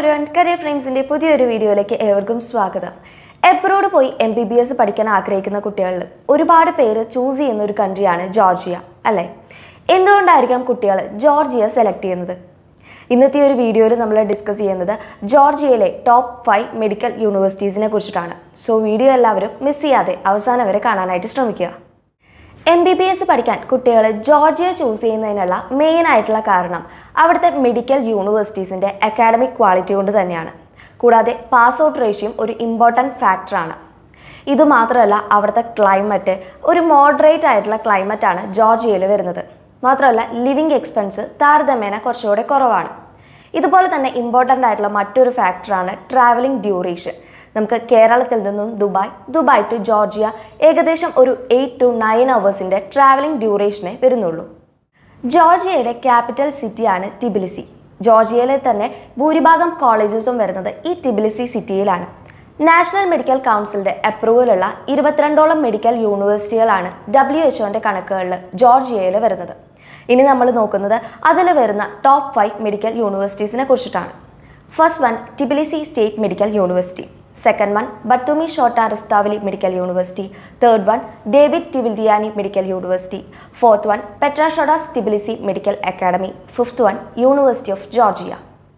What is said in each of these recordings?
every one career ഫ്രെയിംസിൻ്റെ പുതിയൊരു വീഡിയോയിലേക്ക് ഏവർക്കും സ്വാഗതം എബ്രോഡ് പോയി എം ബി ബി എസ് പഠിക്കാൻ ആഗ്രഹിക്കുന്ന കുട്ടികളിൽ ഒരുപാട് പേര് ചൂസ് ചെയ്യുന്ന ഒരു കൺട്രിയാണ് ജോർജിയ അല്ലേ എന്തുകൊണ്ടായിരിക്കാം കുട്ടികൾ ജോർജിയ സെലക്ട് ചെയ്യുന്നത് ഇന്നത്തെ ഒരു വീഡിയോയിൽ നമ്മൾ ഡിസ്കസ് ചെയ്യുന്നത് ജോർജിയയിലെ ടോപ്പ് ഫൈവ് മെഡിക്കൽ യൂണിവേഴ്സിറ്റീസിനെ കുറിച്ചിട്ടാണ് സോ വീഡിയോ എല്ലാവരും മിസ് ചെയ്യാതെ അവസാനം വരെ കാണാനായിട്ട് ശ്രമിക്കുക എം ബി ബി എസ് പഠിക്കാൻ കുട്ടികൾ ജോർജിയ ചൂസ് ചെയ്യുന്നതിനുള്ള മെയിൻ ആയിട്ടുള്ള കാരണം അവിടുത്തെ മെഡിക്കൽ യൂണിവേഴ്സിറ്റീസിൻ്റെ അക്കാഡമിക് ക്വാളിറ്റി കൊണ്ട് തന്നെയാണ് കൂടാതെ പാസ് ഔട്ട് റേഷ്യം ഒരു ഇമ്പോർട്ടൻറ്റ് ഫാക്ടറാണ് ഇതുമാത്രമല്ല അവിടുത്തെ ക്ലൈമറ്റ് ഒരു മോഡറേറ്റ് ആയിട്ടുള്ള ക്ലൈമറ്റാണ് ജോർജിയയിൽ വരുന്നത് മാത്രമല്ല ലിവിങ് എക്സ്പെൻസ് താരതമ്യേന കുറച്ചുകൂടെ കുറവാണ് ഇതുപോലെ തന്നെ ഇമ്പോർട്ടൻ്റ് ആയിട്ടുള്ള മറ്റൊരു ഫാക്ടറാണ് ട്രാവലിംഗ് ഡ്യൂറേഷൻ നമുക്ക് കേരളത്തിൽ നിന്നും ദുബായ് ദുബായ് ടു ജോർജിയ ഏകദേശം ഒരു എയ്റ്റ് ടു നയൻ അവേഴ്സിൻ്റെ ട്രാവലിംഗ് ഡ്യൂറേഷനെ വരുന്നുള്ളൂ ജോർജിയയുടെ ക്യാപിറ്റൽ സിറ്റിയാണ് ടിബിലിസി ജോർജിയയിലെ തന്നെ ഭൂരിഭാഗം കോളേജസും വരുന്നത് ഈ ടിബിലിസി സിറ്റിയിലാണ് നാഷണൽ മെഡിക്കൽ കൗൺസിലിന്റെ അപ്രൂവലുള്ള ഇരുപത്തിരണ്ടോളം മെഡിക്കൽ യൂണിവേഴ്സിറ്റികളാണ് ഡബ്ല്യു എച്ച്ഒന്റെ കണക്കുകളിൽ ജോർജിയയിൽ വരുന്നത് ഇനി നമ്മൾ നോക്കുന്നത് അതിൽ വരുന്ന ടോപ്പ് ഫൈവ് മെഡിക്കൽ യൂണിവേഴ്സിറ്റീസിനെ കുറിച്ചിട്ടാണ് first one Tbilisi state medical university second one Batumi Shota Rustaveli medical university third one David Tvildiani medical university fourth one Petre Shotadze Tbilisi medical academy fifth one university of Georgia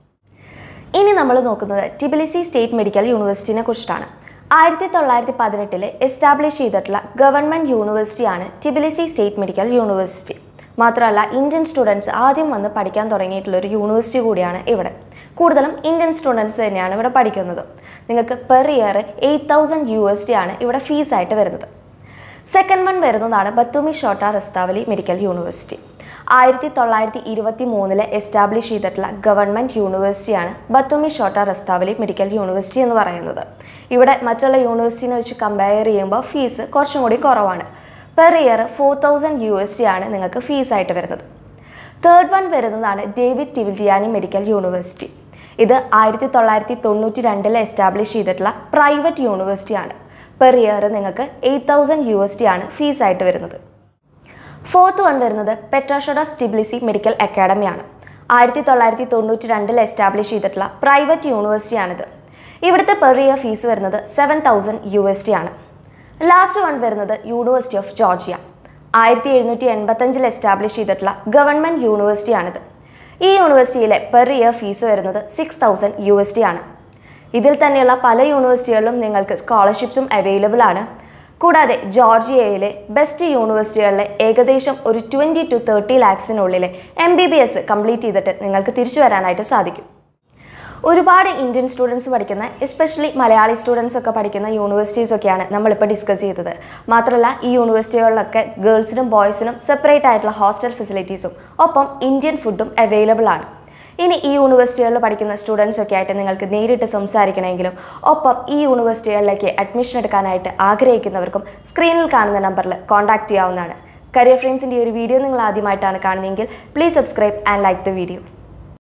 ഇനി നമ്മൾ നോക്കുന്നത് Tbilisi state medical യൂണിവേഴ്സിറ്റിനെ കുറിച്ചിട്ടാണ് ആയിരത്തി തൊള്ളായിരത്തി പതിനെട്ടിൽ establish ചെയ്തിട്ടുള്ള government യൂണിവേഴ്സിറ്റിയാണ് Tbilisi state medical university മാത്രമല്ല ഇന്ത്യൻ സ്റ്റുഡൻസ് ആദ്യം വന്ന് പഠിക്കാൻ തുടങ്ങിയിട്ടുള്ള ഒരു യൂണിവേഴ്സിറ്റി കൂടിയാണ് ഇവിടെ കൂടുതലും ഇന്ത്യൻ സ്റ്റുഡൻസ് തന്നെയാണ് ഇവിടെ പഠിക്കുന്നത് നിങ്ങൾക്ക് per year eight thousand U S D ആണ് ഇവിടെ ഫീസായിട്ട് വരുന്നത് സെക്കൻഡ് വൺ വരുന്നതാണ് ബത്തുമി ഷോട്ട റസ്താവലി മെഡിക്കൽ യൂണിവേഴ്സിറ്റി ആയിരത്തി തൊള്ളായിരത്തി ഇരുപത്തി മൂന്നില് എസ്റ്റാബ്ലിഷ് ചെയ്തിട്ടുള്ള ഗവൺമെൻറ് യൂണിവേഴ്സിറ്റിയാണ് Batumi Shota Rustaveli medical university എന്ന് പറയുന്നത് ഇവിടെ മറ്റുള്ള യൂണിവേഴ്സിറ്റിനെ വെച്ച് കമ്പയർ ചെയ്യുമ്പോൾ ഫീസ് കുറച്ചും കൂടി കുറവാണ് per year four thousand U S D ആണ് നിങ്ങൾക്ക് ഫീസായിട്ട് വരുന്നത് തേർഡ് വൺ വരുന്നതാണ് ഡേവിഡ് ടിവിൽഡിയാനി മെഡിക്കൽ യൂണിവേഴ്സിറ്റി ഇത് ആയിരത്തി തൊള്ളായിരത്തി തൊണ്ണൂറ്റി രണ്ടിൽ എസ്റ്റാബ്ലിഷ് ചെയ്തിട്ടുള്ള പ്രൈവറ്റ് യൂണിവേഴ്സിറ്റിയാണ് പെർ ഇയർ നിങ്ങൾക്ക് eight thousand U S D ആണ് ഫീസായിട്ട് വരുന്നത് ഫോർത്ത് വൺ വരുന്നത് പെട്രാഷോഡാസ് ടിബ്ലിസി മെഡിക്കൽ അക്കാഡമിയാണ് ആയിരത്തി തൊള്ളായിരത്തി തൊണ്ണൂറ്റി രണ്ടിൽ എസ്റ്റാബ്ലിഷ് ചെയ്തിട്ടുള്ള പ്രൈവറ്റ് യൂണിവേഴ്സിറ്റിയാണിത് ഇവിടുത്തെ പെർ ഇയർ ഫീസ് വരുന്നത് seven thousand U S D ആണ് ലാസ്റ്റ് വൺ വരുന്നത് യൂണിവേഴ്സിറ്റി ഓഫ് ജോർജിയ ആയിരത്തി എഴുന്നൂറ്റി എൺപത്തഞ്ചിൽ എസ്റ്റാബ്ലിഷ് ചെയ്തിട്ടുള്ള ഗവൺമെൻറ് യൂണിവേഴ്സിറ്റിയാണിത് ഈ യൂണിവേഴ്സിറ്റിയിലെ പെർ ഇയർ ഫീസ് വരുന്നത് six thousand U S D ആണ് ഇതിൽ തന്നെയുള്ള പല യൂണിവേഴ്സിറ്റികളിലും നിങ്ങൾക്ക് സ്കോളർഷിപ്സും അവൈലബിൾ ആണ് കൂടാതെ ജോർജിയയിലെ ബെസ്റ്റ് യൂണിവേഴ്സിറ്റികളിലെ ഏകദേശം ഒരു ട്വൻറ്റി ടു തേർട്ടി ലാക്സിനുള്ളിൽ M B B S complete ചെയ്തിട്ട് നിങ്ങൾക്ക് തിരിച്ചു വരാനായിട്ട് സാധിക്കും ഒരുപാട് ഇന്ത്യൻ സ്റ്റുഡൻസ് പഠിക്കുന്ന എസ്പെഷ്യലി മലയാളി സ്റ്റുഡൻസ് ഒക്കെ പഠിക്കുന്ന യൂണിവേഴ്സിറ്റീസ് ഒക്കെയാണ് നമ്മളിപ്പോൾ ഡിസ്കസ് ചെയ്തത് മാത്രമല്ല ഈ യൂണിവേഴ്സിറ്റികളിലൊക്കെ ഗേൾസിനും ബോയ്സിനും സെപ്പറേറ്റ് ആയിട്ടുള്ള ഹോസ്റ്റൽ ഫെസിലിറ്റീസും ഒപ്പം ഇന്ത്യൻ ഫുഡും അവൈലബിൾ ആണ് ഇനി ഈ യൂണിവേഴ്സിറ്റികളിൽ പഠിക്കുന്ന സ്റ്റുഡൻസ് ഒക്കെ ആയിട്ട് നിങ്ങൾക്ക് നേരിട്ട് സംസാരിക്കണമെങ്കിലും ഒപ്പം ഈ യൂണിവേഴ്സിറ്റികളിലേക്ക് അഡ്മിഷൻ എടുക്കാനായിട്ട് ആഗ്രഹിക്കുന്നവർക്കും സ്ക്രീനിൽ കാണുന്ന നമ്പറിൽ കോൺടാക്ട് ചെയ്യാവുന്നതാണ് കരിയർ ഫ്രെയിംസിൻ്റെ ഈ ഒരു വീഡിയോ നിങ്ങൾ ആദ്യമായിട്ടാണ് കാണുന്നതെങ്കിൽ please subscribe and like the video